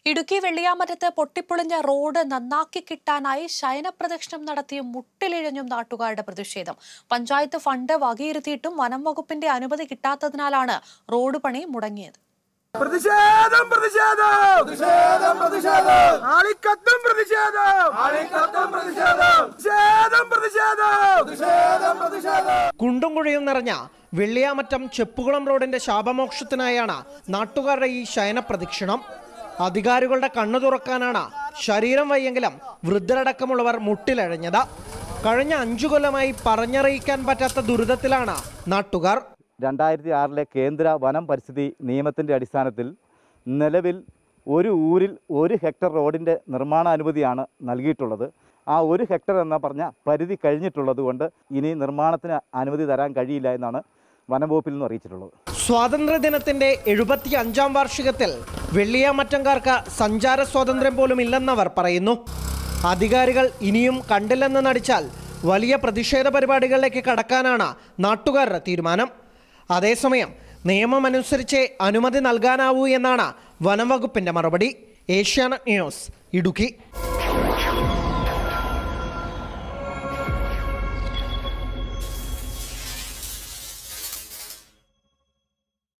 Idukki വെള്ളിയാമറ്റത്ത് പൊട്ടിപ്പൊളിഞ്ഞ road നന്നാക്കി കിട്ടാനായി ശയനപ്രദക്ഷിണം നടത്തിയും മുട്ടിലിഴഞ്ഞും നാട്ടുകാരുടെ പ്രതിഷേധം പഞ്ചായത്ത് ഫണ്ട് വകയിരുത്തിയിട്ടും വനം വകുപ്പിന്റെ അനുമതി കിട്ടാത്തതിനാലാണ് റോഡ് പണി മുടങ്ങിയത് പ്രതിഷേധം പ്രതിഷേധം പ്രതിഷേധം പ്രതിഷേധം ആളിക്കത്തും പ്രതിഷേധം ആളിക്കത്തും പ്രതിഷേധം പ്രതിഷേധം പ്രതിഷേധം പ്രതിഷേധം പ്രതിഷേധം കുണ്ടും കുഴിയും നിറഞ്ഞ വെള്ളിയാമറ്റം ചെപ്പുകുളം റോഡിന്റെ ശാപമോക്ഷത്തിനായാണ് നാട്ടുകാരുടെ ഈ ശയന പ്രദക്ഷിണം അധികാരികളുടെ കണ്ണു തുറക്കാനാണ് ശരീരം വയ്യെങ്കിലും വൃദ്ധരടക്കമുള്ളവർ മുട്ടിലഴഞ്ഞത് കഴിഞ്ഞ അഞ്ചു കൊല്ലമായി പറഞ്ഞറിയിക്കാൻ പറ്റാത്ത ദുരിതത്തിലാണ് നാട്ടുകാർ രണ്ടായിരത്തി ആറിലെ കേന്ദ്ര വനം പരിസ്ഥിതി നിയമത്തിൻ്റെ അടിസ്ഥാനത്തിൽ നിലവിൽ ഒരു ഊരിൽ ഒരു ഹെക്ടർ റോഡിൻ്റെ നിർമ്മാണാനുമതിയാണ് നൽകിയിട്ടുള്ളത് ആ ഒരു ഹെക്ടർ എന്ന പറഞ്ഞ പരിധി കഴിഞ്ഞിട്ടുള്ളത് കൊണ്ട് ഇനി നിർമ്മാണത്തിന് അനുമതി തരാൻ കഴിയില്ല എന്നാണ് വനംവകുപ്പിൽ നിന്ന് അറിയിച്ചിട്ടുള്ളത് സ്വാതന്ത്ര്യദിനത്തിന്റെ എഴുപത്തി അഞ്ചാം വാർഷികത്തിൽ വെള്ളിയാമറ്റംകാർക്ക് സഞ്ചാര സ്വാതന്ത്ര്യം പോലും ഇല്ലെന്നവർ പറയുന്നു അധികാരികൾ ഇനിയും കണ്ടില്ലെന്ന് നടിച്ചാൽ വലിയ പ്രതിഷേധ പരിപാടികളിലേക്ക് കടക്കാനാണ് നാട്ടുകാരുടെ തീരുമാനം അതേസമയം നിയമമനുസരിച്ച് അനുമതി നൽകാനാവൂ എന്നാണ് വനം വകുപ്പിന്റെ മറുപടി ഏഷ്യാനെറ്റ് ന്യൂസ് ഇടുക്കി